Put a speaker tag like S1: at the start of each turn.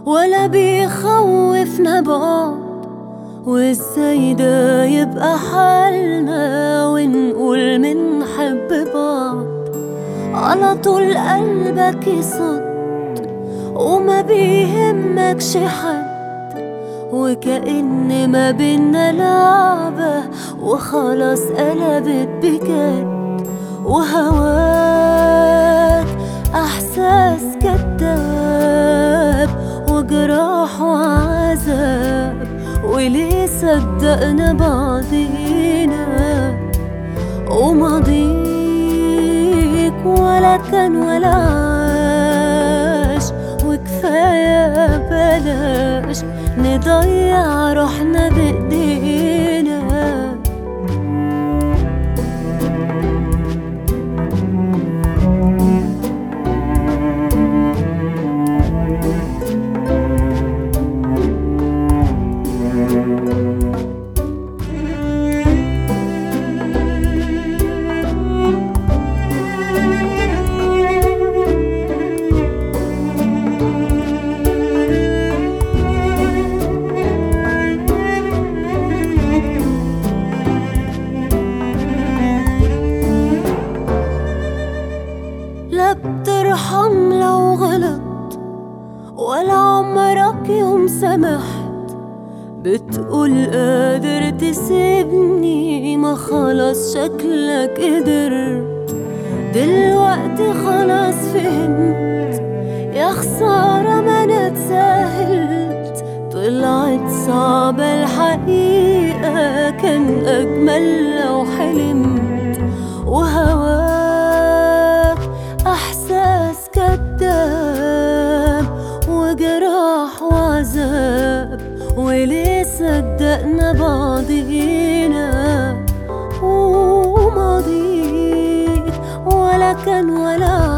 S1: ولا بيخوفنا بعض وازاي ده يبقى حالنا ونقول منحب بعض على طول قلبك يصد وما بيهمكش حد وكأن ما بينا لعبة وخلاص قلبت بجد وهواك أحساس كداب وجراح وعذاب وليه صدقنا بعضينا وماضيك ولا كان ولا عاش وكفاية بلاش نضيع روحنا بإيدينا لا بترحم لو غلط ولا عمرك يوم سمحت بتقول قادر تسيبني ما خلاص شكلك قدرت دلوقتي خلاص فهمت يا خسارة ما انا اتساهلت طلعت صعبة الحقيقة كان أجمل لو حلمت وهواك أحساس كداب وجراح وعذاب وليه صدقنا بعضينا وماضيك ولا كان ولا